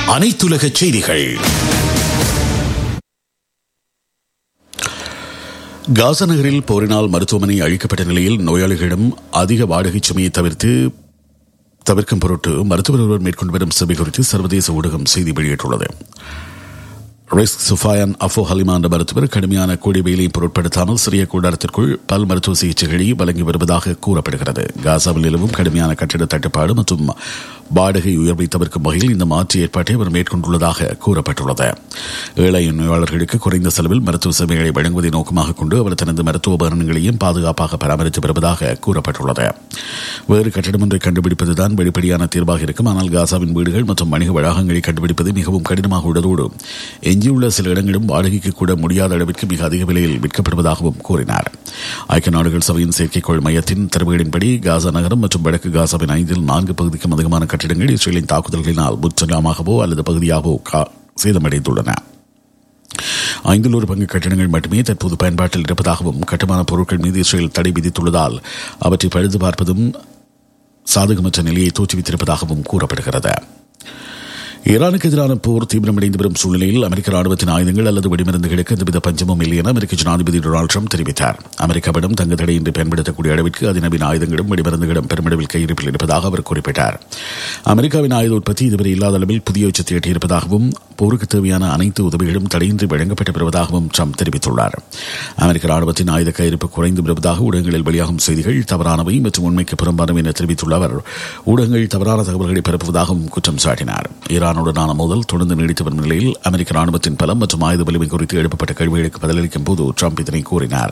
அனைத்துலக செய்திகள் காசா நகரில் போரினால் மருத்துவமனை அழிக்கப்பட்ட நிலையில் நோயாளிகளிடம் அதிக வாடகை சுமையை தவிர்த்து தவிர்க்கும் பொருட்டு மருத்துவர் ஒருவர் மேற்கொண்டு வரும் சேவை குறித்து சர்வதேச ஊடகம் செய்தி வெளியிட்டுள்ளது ரிஸ்க் சுஃபாயன் அஃபோ ஹலிமா என்ற மருத்துவர் கடுமையான கூடி வெயிலையும் பொருட்படுத்தாமல் சிறிய கூடாரத்திற்குள் பல் மருத்துவ சிகிச்சைகளை வழங்கி வருவதாக கூறப்படுகிறது காசாவில் நிலவும் கடுமையான கட்டிட தட்டுப்பாடு மற்றும் வாடகை உயர்வை தவிர்க்கும் வகையில் இந்த மாற்று ஏற்பாட்டை அவர் மேற்கொண்டுள்ளதாக கூறப்பட்டுள்ளது ஏழை நோயாளர்களுக்கு குறைந்த செலவில் மருத்துவ சேவைகளை வழங்குவதை நோக்கமாக கொண்டு அவர் தனது மருத்துவ உபகரணங்களையும் பாதுகாப்பாக பராமரித்து வருவதாக கூறப்பட்டுள்ளது வேறு கட்டிடம் ஒன்றை கண்டுபிடிப்பதுதான் வெளிப்படையான தீர்வாக இருக்கும் ஆனால் காசாவின் வீடுகள் மற்றும் வணிக வளாகங்களை கண்டுபிடிப்பது மிகவும் கடினமாக உள்ளதோடு எஞ்சியுள்ள சில இடங்களும் வாடகைக்கு கூட முடியாத அளவிற்கு மிக அதிக விலையில் விற்கப்படுவதாகவும் கூறினார் ஐக்கிய நாடுகள் சபையின் செயற்கைக்கோள் மையத்தின் தரவுகளின்படி காசா நகரம் மற்றும் வடக்கு காசாவின் ஐந்தில் நான்கு பகுதிக்கும் அதிகமான கட்டிடங்கள் இஸ்ரேலின் தாக்குதல்களினால் முற்றிலுமாகவோ அல்லது பகுதியாகவோ சேதமடைந்துள்ளன ஐந்தில் ஒரு பங்கு கட்டிடங்கள் மட்டுமே தற்போது பயன்பாட்டில் இருப்பதாகவும் கட்டுமான பொருட்கள் மீது இஸ்ரேல் தடை விதித்துள்ளதால் அவற்றை பழுது பார்ப்பதும் சாதகமற்ற நிலையை தோற்றுவித்திருப்பதாகவும் கூறப்படுகிறது ஈரானுக்கு எதிரான போர் தீவிரமடைந்து வரும் சூழ்நிலையில் அமெரிக்க ராணுவத்தின் ஆயுதங்கள் அல்லது வெடிமருந்துகளுக்கு எந்தவித பஞ்சமும் இல்லை என அமெரிக்க ஜனாதிபதி டொனால்டு ட்ரம்ப் தெரிவித்தார் அமெரிக்காவிடம் தங்க தடையின்றி பயன்படுத்தக்கூடிய அளவிற்கு அதிநவீன ஆயுதங்களும் வெடிமருந்துகளும் பெருமளவில் கையிருப்பில் இருப்பதாக அவர் குறிப்பிட்டார் அமெரிக்காவின் ஆயுத உற்பத்தி இதுவரை இல்லாத அளவில் புதிய உச்சத்தை எட்டியிருப்பதாகவும் போருக்கு தேவையான அனைத்து உதவிகளும் தடையின்றி வழங்கப்பட்டு வருவதாகவும் ட்ரம்ப் தெரிவித்துள்ளார் அமெரிக்க ராணுவத்தின் ஆயுத கையிருப்பு குறைந்து வருவதாக ஊடகங்களில் வெளியாகும் செய்திகள் தவறானவை மற்றும் உண்மைக்கு புறம்பானவை என தெரிவித்துள்ள அவர் ஊடகங்கள் தவறான தகவல்களை பரப்புவதாகவும் குற்றம் சாட்டினார் ஈரானுடனான மோதல் தொடர்ந்து நீடித்து வரும் நிலையில் அமெரிக்க ராணுவத்தின் பலம் மற்றும் ஆயுத வலிமை குறித்து எழுப்பப்பட்ட கேள்விகளுக்கு பதிலளிக்கும் போது ட்ரம்ப் இதனை கூறினார்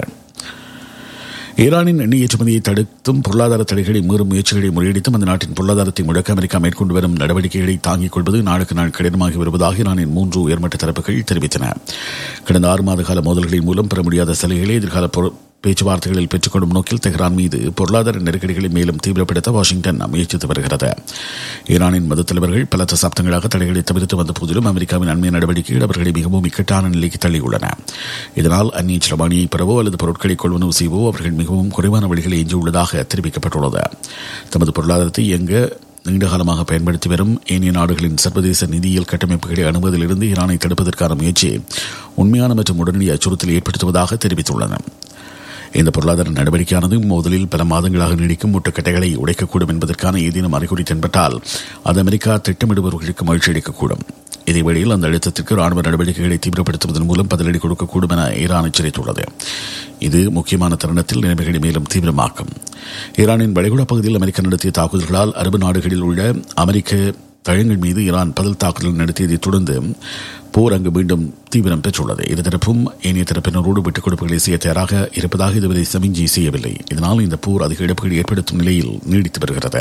ஈரானின் எண்ணெய் ஏற்றுமதியை தடுத்தும் பொருளாதார தடைகளை மீறும் முயற்சிகளை முறியடித்தும் அந்த நாட்டின் பொருளாதாரத்தை முடக்க அமெரிக்கா மேற்கொண்டு வரும் நடவடிக்கைகளை தாங்கிக் கொள்வது நாளுக்கு நாள் கடினமாகி வருவதாக ஈரானின் மூன்று உயர்மட்ட தரப்புகள் தெரிவித்தன கடந்த ஆறு மாத கால மோதல்களின் மூலம் பெற முடியாத சலுகைகளை எதிர்கால பேச்சுவார்த்தைகளில் பெற்றுக்கொள்ளும் நோக்கில் தெஹ்ரான் மீது பொருளாதார நெருக்கடிகளை மேலும் தீவிரப்படுத்த வாஷிங்டன் முயற்சித்து வருகிறது ஈரானின் மத தலைவர்கள் பல தசாப்தங்களாக தடைகளை தவிர்த்து வந்த போதிலும் அமெரிக்காவின் அண்மைய நடவடிக்கைகள் அவர்களை மிகவும் இக்கட்டான நிலைக்கு தள்ளியுள்ளன இதனால் அந்நிய செலவாணியை பெறவோ அல்லது பொருட்களை கொள்வனவு செய்வோ அவர்கள் மிகவும் குறைவான வழிகளை எஞ்சியுள்ளதாக தெரிவிக்கப்பட்டுள்ளது தமது பொருளாதாரத்தை இயங்க நீண்டகாலமாக பயன்படுத்தி வரும் ஏனைய நாடுகளின் சர்வதேச நிதியியல் கட்டமைப்புகளை அணுவதிலிருந்து ஈரானை தடுப்பதற்கான முயற்சி உண்மையான மற்றும் உடனடி அச்சுறுத்தலை ஏற்படுத்துவதாக தெரிவித்துள்ளன இந்த பொருளாதார நடவடிக்கையானது முதலில் பல மாதங்களாக நீடிக்கும் முட்டுக்கட்டைகளை உடைக்கக்கூடும் என்பதற்கான ஏதேனும் அறிகுறி தென்பட்டால் அது அமெரிக்கா திட்டமிடுபவர்களுக்கு மகிழ்ச்சி அளிக்கக்கூடும் இதேவேளையில் அந்த அழுத்தத்திற்கு ராணுவ நடவடிக்கைகளை தீவிரப்படுத்துவதன் மூலம் பதிலடி கொடுக்கக்கூடும் என ஈரான் எச்சரித்துள்ளது இது முக்கியமான தருணத்தில் நிலைமைகளை மேலும் தீவிரமாக்கும் ஈரானின் வளைகுடா பகுதியில் அமெரிக்கா நடத்திய தாக்குதல்களால் அரபு நாடுகளில் உள்ள அமெரிக்க தழங்கள் மீது ஈரான் பதில் தாக்குதல் நடத்தியதைத் தொடர்ந்து போர் அங்கு மீண்டும் தீவிரம் பெற்றுள்ளது இருதரப்பும் ஏனைய தரப்பினரோடு விட்டுக் கொடுப்புகளை செய்ய தயாராக இருப்பதாக இதுவரை சமிஞ்சி செய்யவில்லை இதனால் இந்த போர் அதிக இழப்புகள் ஏற்படுத்தும் நிலையில் நீடித்து வருகிறது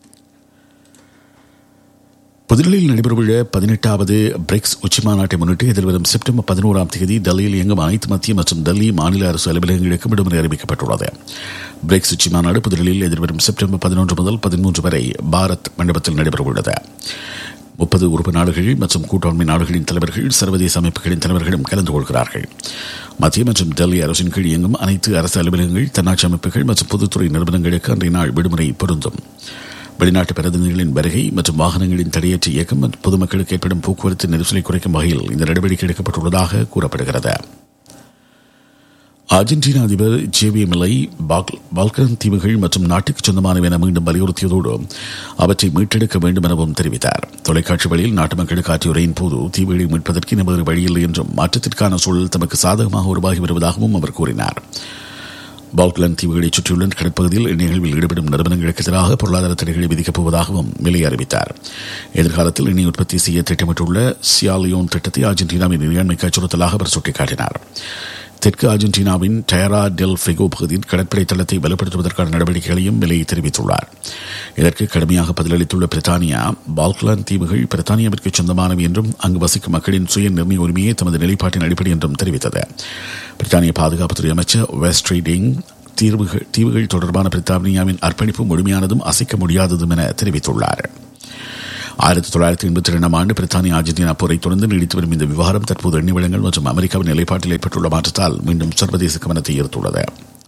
புதுடெல்லியில் நடைபெறவுள்ள பதினெட்டாவது பிரிக்ஸ் உச்சி மாநாட்டை முன்னிட்டு எதிர்வரும் செப்டம்பர் பதினோராம் தேதி டெல்லியில் இயங்கும் அனைத்து மத்திய மற்றும் டெல்லி மாநில அரசு அலுவலகங்களுக்கு விடுமுறை அறிவிக்கப்பட்டுள்ளது பிரிக்ஸ் உச்சி மாநாடு புதுடெல்லியில் எதிர்வரும் செப்டம்பர் பதினொன்று முதல் பதிமூன்று வரை பாரத் மண்டபத்தில் நடைபெறவுள்ளது முப்பது உறுப்பு நாடுகள் மற்றும் கூட்டாண்மை நாடுகளின் தலைவர்கள் சர்வதேச அமைப்புகளின் தலைவர்களும் கலந்து கொள்கிறார்கள் மத்திய மற்றும் டெல்லி அரசின் கீழ் இயங்கும் அனைத்து அரசு அலுவலகங்கள் தன்னாட்சி அமைப்புகள் மற்றும் பொதுத்துறை நிறுவனங்களுக்கு அன்றைய நாள் விடுமுறை பொருந்தும் வெளிநாட்டு பிரதிநிதிகளின் வருகை மற்றும் வாகனங்களின் தடையற்ற இயக்கம் மற்றும் பொதுமக்களுக்கு ஏற்படும் போக்குவரத்து நெரிசலை குறைக்கும் வகையில் இந்த நடவடிக்கை எடுக்கப்பட்டுள்ளதாக கூறப்படுகிறது அர்ஜென்டினா அதிபர் ஜேவி மிலை பால்கன் தீவுகள் மற்றும் நாட்டுக்கு சொந்தமானவை என மீண்டும் வலியுறுத்தியதோடு அவற்றை மீட்டெடுக்க வேண்டும் எனவும் தெரிவித்தார் தொலைக்காட்சி வழியில் நாட்டு மக்களுக்கு ஆற்றிய உரையின் போது தீவுகளை மீட்பதற்கு நமது வழியில்லை என்றும் மாற்றத்திற்கான சூழல் தமக்கு சாதகமாக உருவாகி வருவதாகவும் அவர் கூறினார் பால்கலாந்து தீவுகளை சுற்றியுள்ள கடற்பகுதியில் இந்நிகழ்வில் ஈடுபடும் நிறுவனங்களுக்கு எதிராக பொருளாதார தடைகளை விதிக்கப் போவதாகவும் மிலை அறிவித்தார் எதிர்காலத்தில் எண்ணெய் உற்பத்தி செய்ய திட்டமிட்டுள்ள சியாலியோன் திட்டத்தை அர்ஜென்டினாவின் இறையாண்மைக்கு அச்சுறுத்தலாக அவர் சுட்டிக்காட்டினார் தெற்கு அர்ஜென்டினாவின் டயரா டெல் ஃபிகோ பகுதியில் கடற்படை தளத்தை வலுப்படுத்துவதற்கான நடவடிக்கைகளையும் மிலை தெரிவித்துள்ளார் இதற்கு கடுமையாக பதிலளித்துள்ள பிரித்தானியா பால்கலாந்து தீவுகள் பிரித்தானியாவிற்கு சொந்தமானவை என்றும் அங்கு வசிக்கும் மக்களின் சுய நிர்ணய உரிமையே தமது நிலைப்பாட்டின் அடிப்படை என்றும் தெரிவித்தது பிரித்தானிய பாதுகாப்புத்துறை அமைச்சர் வெஸ்ட் ரீடிங் தீர்வுகள் தீவுகள் தொடர்பான பிரித்தானியாவின் அர்ப்பணிப்பு முழுமையானதும் அசைக்க முடியாததும் என தெரிவித்துள்ளார் ஆயிரத்தி தொள்ளாயிரத்தி எண்பத்தி இரண்டாம் ஆண்டு பிரித்தானியா அர்ஜென்டினா போரை தொடர்ந்து நீடித்து வரும் இந்த விவகாரம் தற்போது எண்ணெய் வளங்கள் மற்றும் அமெரிக்காவின் நிலைப்பாட்டில் ஏற்பட்டுள்ள மாற்றத்தால் மீண்டும் சர்வதேச கவனத்தை ஈர்த்துள்ளது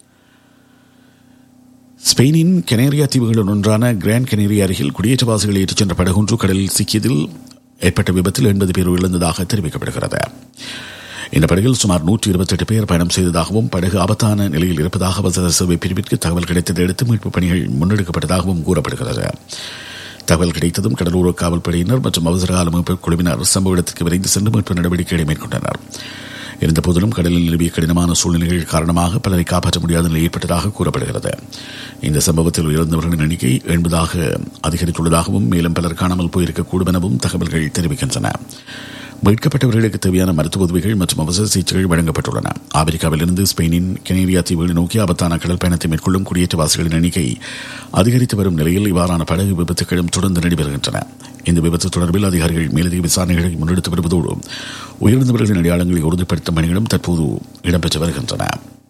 ஸ்பெயினின் கெனேரியா தீவுகளில் ஒன்றான கிராண்ட் கெனேரியா அருகில் குடியேற்றவாசிகளை ஏற்றிச் சென்ற படகொன்று கடலில் சிக்கியதில் ஏற்பட்ட விபத்தில் எண்பது பேர் உயிரிழந்ததாக தெரிவிக்கப்படுகிறது இந்த படகில் சுமார் நூற்றி இருபத்தி எட்டு பேர் பயணம் செய்ததாகவும் படகு ஆபத்தான நிலையில் இருப்பதாக அவசர சேவை பிரிவிற்கு தகவல் கிடைத்ததை அடுத்து மீட்புப் பணிகள் முன்னெடுக்கப்பட்டதாகவும் கூறப்படுகிறது தகவல் கிடைத்ததும் கடலோர காவல்படையினர் மற்றும் அவசரகால மீட்பு குழுவினர் சம்பவ இடத்திற்கு விரைந்து சென்று மீட்பு நடவடிக்கைகளை மேற்கொண்டனர் இருந்தபோதிலும் கடலில் நிலவிய கடினமான சூழ்நிலைகள் காரணமாக பலரை காப்பாற்ற முடியாத நிலை ஏற்பட்டதாக கூறப்படுகிறது இந்த சம்பவத்தில் உயிரிழந்தவர்களின் எண்ணிக்கை எண்பதாக அதிகரித்துள்ளதாகவும் மேலும் பலர் காணாமல் போயிருக்கக்கூடும் எனவும் தகவல்கள் தெரிவிக்கின்றன மீட்கப்பட்டவர்களுக்கு தேவையான மருத்துவ உதவிகள் மற்றும் அவசர சிகிச்சைகள் வழங்கப்பட்டுள்ளன ஆப்பிரிக்காவிலிருந்து ஸ்பெயினின் கெனேரியா தீவுகளை நோக்கி ஆபத்தான கடல் பயணத்தை மேற்கொள்ளும் குடியேற்றவாசிகளின் எண்ணிக்கை அதிகரித்து வரும் நிலையில் இவ்வாறான படகு விபத்துகளும் தொடர்ந்து நடைபெறுகின்றன இந்த விபத்து தொடர்பில் அதிகாரிகள் மேலதிக விசாரணைகளை முன்னெடுத்து வருவதோடு உயிரிழந்தவர்களின் அடையாளங்களை உறுதிப்படுத்தும் பணிகளும் தற்போது இடம்பெற்று வருகின்றன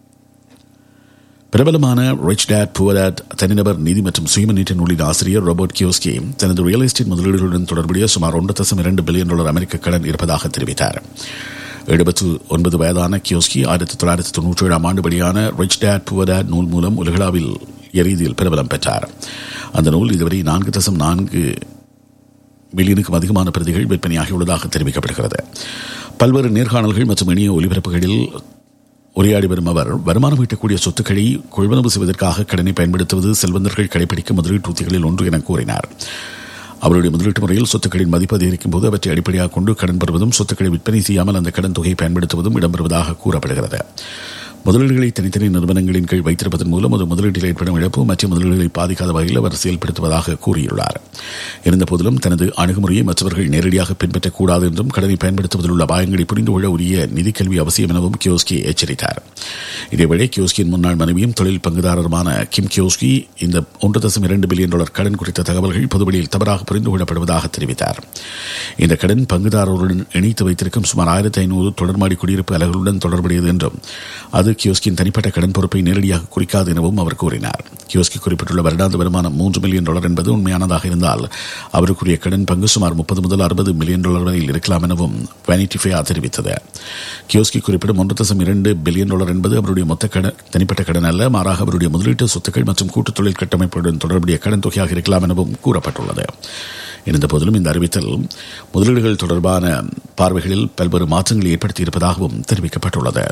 பிரபலமான ரிச் டேட் புவர் டேட் தனிநபர் நீதி மற்றும் சுயமநீட்ட நூலின் ஆசிரியர் ரோபர்ட் கியோஸ்கி தனது ரியல் எஸ்டேட் முதலீடுகளுடன் தொடர்புடைய சுமார் ஒன்று தசம் இரண்டு பில்லியன் டாலர் அமெரிக்க கடன் இருப்பதாக தெரிவித்தார் எழுபத்து ஒன்பது வயதான கியோஸ்கி ஆயிரத்தி தொள்ளாயிரத்தி தொன்னூற்றி ஏழாம் ஆண்டு வெளியான ரிச் டேட் புவர் டேட் நூல் மூலம் உலகளாவில் ரீதியில் பிரபலம் பெற்றார் அந்த நூல் இதுவரை நான்கு தசம் நான்கு மில்லியனுக்கும் அதிகமான பிரதிகள் விற்பனையாகியுள்ளதாக தெரிவிக்கப்படுகிறது பல்வேறு நேர்காணல்கள் மற்றும் இணைய ஒலிபரப்புகளில் உரையாடி வரும் அவர் வருமானம் ஈட்டக்கூடிய சொத்துக்களை கொள்வனவு செய்வதற்காக கடனை பயன்படுத்துவது செல்வந்தர்கள் கடைபிடிக்கும் முதலீட்டு உத்திகளில் ஒன்று என கூறினார் அவருடைய முதலீட்டு முறையில் சொத்துக்களின் மதிப்பு அதிகரிக்கும் போது அவற்றை அடிப்படையாக கொண்டு கடன் பெறுவதும் சொத்துக்களை விற்பனை செய்யாமல் அந்த கடன் தொகையை பயன்படுத்துவதும் இடம்பெறுவதாக கூறப்படுகிறது முதலீடுகளை தனித்தனி நிறுவனங்களின் கீழ் வைத்திருப்பதன் மூலம் ஒரு முதலீட்டில் ஏற்படும் இழப்பு மற்ற முதலீடுகளை பாதிக்காத வகையில் அவர் செயல்படுத்துவதாக கூறியுள்ளார் இருந்தபோதிலும் தனது அணுகுமுறையை மற்றவர்கள் நேரடியாக பின்பற்றக்கூடாது என்றும் கடனை பயன்படுத்துவதில் உள்ள அபாயங்களை புரிந்து கொள்ள உரிய நிதி கல்வி அவசியம் எனவும் கியோஸ்கி எச்சரித்தார் இதேவேளை கியோஸ்கியின் முன்னாள் மனைவியும் தொழில் பங்குதாரருமான கிம் கியோஸ்கி இந்த ஒன்று தசம் இரண்டு பில்லியன் டாலர் கடன் குறித்த தகவல்கள் பொதுவெளியில் தவறாக புரிந்து கொள்ளப்படுவதாக தெரிவித்தார் இந்த கடன் பங்குதாரருடன் இணைத்து வைத்திருக்கும் சுமார் ஆயிரத்தி ஐநூறு தொடர்மாடி குடியிருப்பு அலகுகளுடன் தொடர்புடையது என்றும் அது கியோஸ்கின் தனிப்பட்ட கடன் பொறுப்பை நேரடியாக குறிக்காது எனவும் அவர் கூறினார் கியோஸ்கி குறிப்பிட்டுள்ள வருடாந்த வருமானம் மூன்று மில்லியன் டாலர் என்பது உண்மையானதாக இருந்தால் அவருக்குரிய கடன் பங்கு சுமார் முப்பது முதல் அறுபது மில்லியன் டாலர் வரையில் இருக்கலாம் எனவும் வேனிட்டி ஃபேயா தெரிவித்தது கியோஸ்கி குறிப்பிடும் ஒன்று தசம் இரண்டு பில்லியன் டாலர் என்பது அவருடைய மொத்த கடன் தனிப்பட்ட கடன் அல்ல மாறாக அவருடைய முதலீட்டு சொத்துக்கள் மற்றும் கூட்டு தொழில் கட்டமைப்புடன் தொடர்புடைய கடன் தொகையாக இருக்கலாம் எனவும் கூறப்பட்டுள்ளது இருந்தபோதிலும் இந்த அறிவித்தல் முதலீடுகள் தொடர்பான பார்வைகளில் பல்வேறு மாற்றங்களை ஏற்படுத்தியிருப்பதாகவும் தெரிவிக்கப்பட்டுள்ளது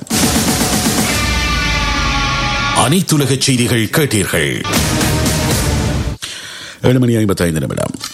அனைத்துலக செய்திகள் கேட்டீர்கள் ஏழு மணி ஐம்பத்தைந்து நிமிடம்